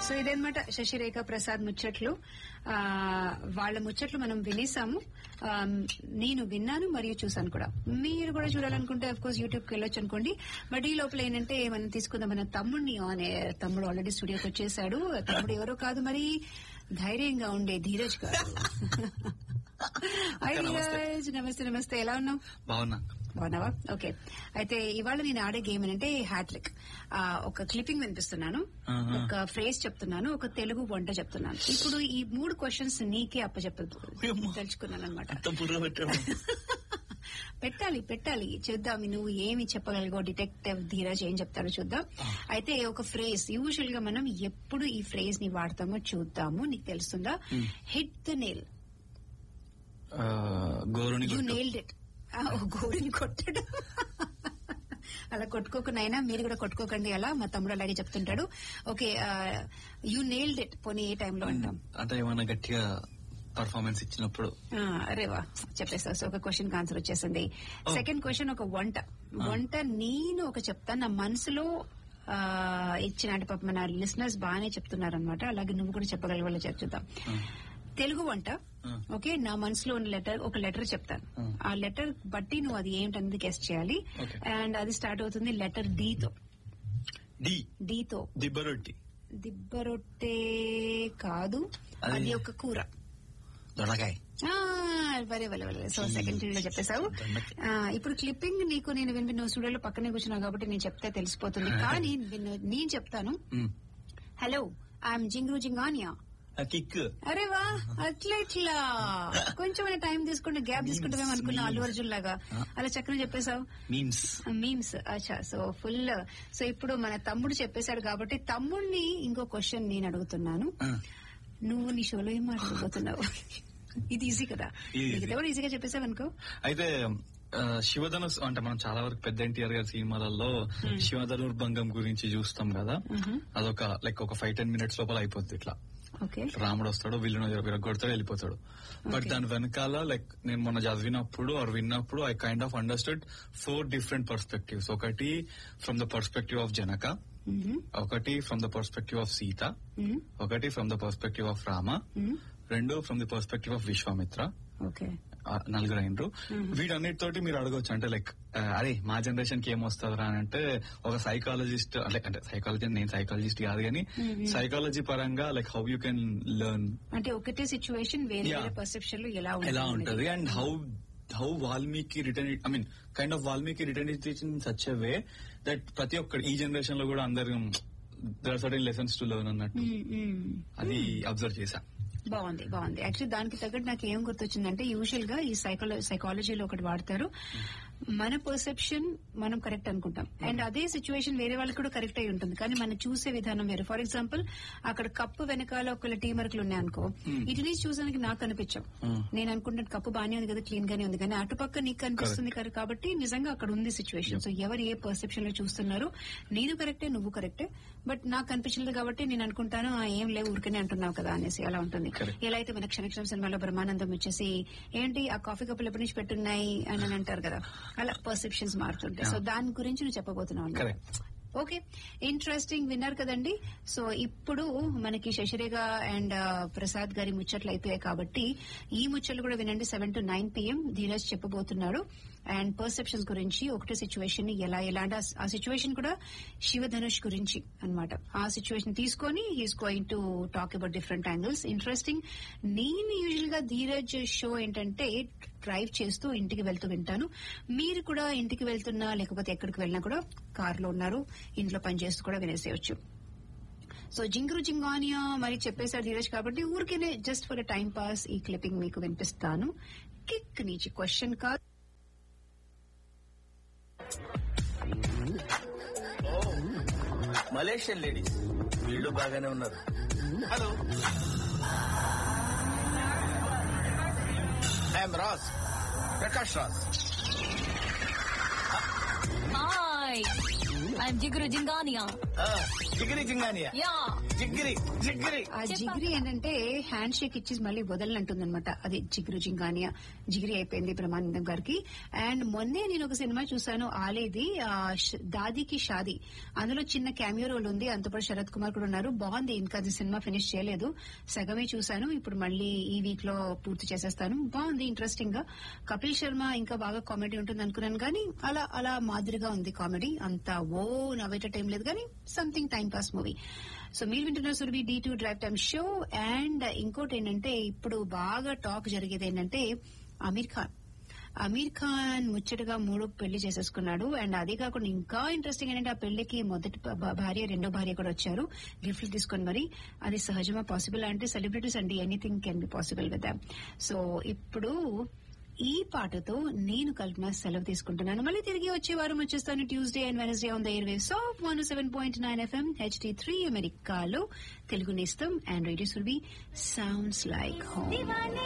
So ఇదన్నమాట శశిరేఖ ప్రసాద్ ముచ్చట్లు ఆ, వాళ్ళ ముచ్చట్లు మనం వినేసాము ఆ, నేను విన్నాను మరియు చూసాను కూడా మీరు కూడా చూడాలనుకుంటే అఫ్ కోర్స్ యూట్యూబ్ కి వెళ్ళొచ్చు అనుకోండి బట్ ఈ లోపల ఏంటంటే మనం తీసుకుందాం మన తమ్ముడిని అనే తమ్ముడు ఆల్రెడీ స్టూడియోకి వచ్చేసాడు తమ్ముడు ఎవరో కాదు మరి ధైర్యంగా ఉండే ధీరజ్ గారు హాయ్ నమస్తే. ధీరజ్ నమస్తే నమస్తే ఎలా ఉన్నావు బాగున్నా బాగున్నావా ఓకే అయితే ఇవాళ నేను ఆడే గేమ్ ఏంటంటే హ్యాట్రిక్ ఒక క్లిప్పింగ్ వినిపిస్తున్నాను ఆహా. ఒక ఫ్రేజ్ చెప్తున్నాను ఒక తెలుగు వంట చెప్తున్నాను ఇప్పుడు ఈ మూడు క్వశ్చన్స్ నీకే అప్పచెప్పదు అయ్యమ్మా. తెలుసుకున్నాను అనమాట అంత బుర్ర పెట్టాడు పెట్టాలి పెట్టాలి చూద్దాం నువ్వు ఏమి చెప్పగలిగో డిటెక్టివ్ ధీరజ్ ఏం చెప్తాడో చూద్దాం అయితే ఒక ఫ్రేజ్ యూజువల్ గా మనం ఎప్పుడు ఈ ఫ్రేజ్ ని వాడతామో చూద్దాము నీకు తెలుస్తుందా హిట్ ద నేల్ గోరుని యూ గుట్టు. నెయిల్డ్ ఇట్ గోరిని కొట్టడం అలా కొట్టుకోకునైనా మీరు కూడా కొట్టుకోకండి అలా మా తమ్ముడు అలాగే చెప్తుంటాడు ఓకే యూ నెయిల్డ్ ఇట్ పోనీ ఏ టైంలో అంటాం అంటే ఏమైనా గట్టిగా పర్ఫార్మెన్స్ ఇచ్చినప్పుడు ఆ, అరే వా చెప్పేస్తా సో ఒక క్వశ్చన్ ఆన్సర్ వచ్చేసింది సెకండ్ క్వశ్చన్ ఒక వంట వంట నేను ఒక చెప్తాను నా మనసులో ఆ, ఇచ్చిన అంటే పాప మన లిసనర్స్ బాగానే చెప్తున్నారు అనమాట అలాగే నువ్వు కూడా చెప్పగలవాళ్ళు చెప్తాం తెలుగు వంట ఆ. ఓకే నా మనసులో ఉన్న లెటర్ ఒక లెటర్ చెప్తాను ఆ. ఆ లెటర్ బట్టి నువ్వు అది ఏంటన్నది గెస్ట్ చేయాలి Okay. అండ్ అది స్టార్ట్ అవుతుంది లెటర్ తో డి తో దిబ్బరొట్టి దిబ్బరొట్టె కాదు అది- అది ఒక కూర దొండకాయ ఆ, వరే వరే వరే సో సెకండ్ లో చెప్పేశావు ఆ, ఇప్పుడు క్లిప్పింగ్ నీకు నేను విని నువ్వు స్టూడియోలో పక్కనే కూర్చున్నావు కాబట్టి నేను చెప్తే తెలిసిపోతుంది కానీ విను- నేను చెప్తాను మ్. హలో ఐఎమ్ జింగ్రు జింగానియా ఆ కిక్ అరే వా అట్లా ఇట్లా కొంచెం టైం తీసుకుంటే గ్యాప్ తీసుకుంటామేమో అనుకున్నా అల్లు అర్జున్ లాగా అలా చక్కగా చెప్పేశావు మీమ్స్ మీమ్స్ అచ్చా సో ఫుల్ సో ఇప్పుడు మన తమ్ముడు చెప్పేశాడు కాబట్టి తమ్ముడిని ఇంకో క్వశ్చన్ నేను అడుగుతున్నాను నువ్వు నీ షోలో ఏం మాట్లాడబోతున్నావు ఇది ఈజీ కదా Easy. మిగతా కూడా ఈజీగా చెప్పేసావు అనుకో అయితే ఆ, శివధనుస్ అంటే మనం చాలా వరకు పెద్ద ఎన్టీఆర్ గారి సినిమాలలో శివధనుర్భంగం గురించి చూస్తాం కదా అదొక లైక్ ఒక ఫైవ్ టెన్ మినిట్స్ లోపల అయిపోద్ది ఇట్లా ఓకే రాముడు వస్తాడు వీళ్ళని విరగొడతాడు వెళ్ళిపోతాడు బట్ Okay. దాని వెనకాల లైక్ నేను మొన్న చదివినప్పుడు ఆర్ విన్నప్పుడు I kind of understood four different perspectives ఒకటి from the perspective of Janaka ఒకటి from the perspective of Sita ఒకటి from the perspective of Rama రెండు from the perspective of Vishwamitra okay ఆ, నలుగురు అయినరు వీటన్నిటితోటి మీరు అడగొచ్చు అంటే లైక్ ఆ, అరే మా జనరేషన్ కి ఏమొస్తుందిరా అని అంటే ఒక సైకాలజిస్ట్ అంటే అంటే సైకాలజీ నేను సైకాలజిస్ట్ కాదు కానీ సైకాలజీ పరంగా like how you can learn అంటే ఒకటే సిచ్యువేషన్ వేరే Yeah. వేరే పర్సెప్షన్ లో ఎలా ఎలా ఉంటుంది ఉంటది and how how Valmiki return I mean kind of Valmiki return it in such way that ప్రతి ఒక్కరు ఈ జనరేషన్ లో కూడా అందరు there certain lessons to learn అన్నట్టు మ్మ్, మ్మ్. అది అబ్జర్వ్ చేశా బాగుంది బాగుంది యాక్చువల్లీ దానికి తగ్గట్టు నాకు ఏం గుర్తొచ్చిందంటే యూజువల్ గా ఈ సైకాలజీ సైకాలజీలో ఒకటి వాడతారు మన పర్సెప్షన్ మనం కరెక్ట్ అనుకుంటాం అండ్ అదే సిచ్యువేషన్ వేరే వాళ్ళకి కూడా కరెక్ట్ అయి ఉంటుంది కానీ మనం చూసే విధానం వేరు ఫర్ ఎగ్జాంపుల్ అక్కడ కప్పు వెనకాల ఒకళ్ళ టీ మార్కులు ఉన్నాయనుకో ఇటు నుంచి చూసానికి నాకు కనిపించాం Hmm. నేను అనుకుంటున్న కప్పు బానే ఉంది కదా క్లీన్ గానే ఉంది కానీ అటుపక్క నీకు కనిపిస్తుంది కదా కాబట్టి నిజంగా అక్కడ ఉంది సిచ్యువేషన్ సో ఎవరు ఏ పర్సెప్షన్ లో చూస్తున్నారు నేను కరెక్టే నువ్వు కరెక్టే బట్ నాకు కనిపించలేదు కాబట్టి నేను అనుకుంటాను "ఆ, ఏం లేవు ఊరికనే అంటున్నావు కదా అనేసి అలా ఉంటుంది Correct. ఎలా అయితే మన క్షణక్షణం సినిమాలో బ్రహ్మానందం వచ్చేసి ఏంటి ఆ కాఫీ కప్పులు ఎప్పటి నుంచి పెట్టున్నాయి అని అని అంటారు కదా అలా పర్సెప్షన్స్ మారుతుంటాయి సో దాని గురించి నువ్వు చెప్పబోతున్నావు అన్నమాట. Correct. ఓకే ఇంట్రెస్టింగ్ విన్నారు కదండి సో ఇప్పుడు మనకి శశిరేఖ అండ్ ప్రసాద్ గారి ముచ్చట్లు అయిపోయాయి కాబట్టి ఈ ముచ్చట్లు కూడా వినండి seven to nine PM Dheeraj చెప్పబోతున్నాడు అండ్ పర్సెప్షన్స్ గురించి ఒకటే సిచ్యువేషన్ ఎలా ఎలా అంటే ఆ- ఆ సిచ్యువేషన్ కూడా శివధనుష్ గురించి అన్నమాట ఆ సిచ్యువేషన్ తీసుకొని he's going to talk about different angles interesting నేను యూజువల్ గా ధీరజ్ షో ఏంటంటే డ్రైవ్ చేస్తూ ఇంటికి వెళ్తూ వింటాను మీరు కూడా ఇంటికి వెళ్తున్నా లేకపోతే ఎక్కడికి వెళ్ళినా కూడా కార్ లో ఉన్నారు ఇంట్లో పని చేస్తూ కూడా వినేసేయచ్చు సో జింగురు జింగానియా మరి చెప్పేశారు ధీరజ్ కాబట్టి ఊరికేనే జస్ట్ ఫర్ టైం పాస్ ఈ క్లిప్పింగ్ మీకు వినిపిస్తాను కిక్ నుంచి క్వశ్చన్ కాదు మలేషియన్ లేడీస్ వీళ్ళు బాగానే ఉన్నారు hello I'm Raj Prakash Raj hi I'm జిగురు జింగానియా ఆ, జిగిరి జింగానియా యా జిగిరి జిగిరి ఆ జిగిరి ఏంటంటే హ్యాండ్ షేక్ ఇచ్చి మళ్ళీ వదలనంటుంది అనమాట అది జిగురు జింగానియా జిగిరి అయిపోయింది బ్రహ్మానందం గారికి అండ్ మొన్నే నేను ఒక సినిమా చూసాను ఆలేది ఆ, ష్- దాదీకి షాది అందులో చిన్న క్యామియో రోల్ ఉంది అంతపాటు శరత్ కుమార్ కూడా ఉన్నారు బాగుంది ఇంకా అది సినిమా ఫినిష్ చేయలేదు సగమే చూసాను ఇప్పుడు మళ్ళీ ఈ వీక్ లో పూర్తి చేసేస్తాను బాగుంది ఇంట్రెస్టింగ్ గా కపిల్ శర్మ ఇంకా బాగా కామెడీ ఉంటుంది అనుకున్నాను కానీ అలా అలా మాదిరిగా ఉంది కామెడీ అంత ఓ నవ్వేట ఏం లేదు కానీ something time pass movie so మీరు వింటున్నారు Surabhi D to drive time show and ఇంకోటి ఏంటంటే ఇప్పుడు బాగా టాక్ జరిగేది ఏంటంటే అమీర్ ఖాన్ అమీర్ ఖాన్ ముచ్చటగా మూడు పెళ్లి చేసేసుకున్నాడు అండ్ అదే కాకుండా ఇంకా ఇంట్రెస్టింగ్ ఏంటంటే ఆ పెళ్లికి మొదటి భా- భార్య రెండో భార్య కూడా వచ్చారు గిఫ్ట్లు తీసుకొని మరి అది సహజమా పాసిబుల్ అంటే సెలబ్రిటీస్ అండి anything can be possible with so ఇప్పుడు ఈ పాటతో నేను కల్పన సెలవు తీసుకుంటున్నాను మళ్ళీ తిరిగి వచ్చే వారం వచ్చేస్తాను Tuesday and Wednesday on the air waves of one seven point nine FM HD three అమెరికాలో తెలుగు నేస్తం and radio Surabhi sounds like home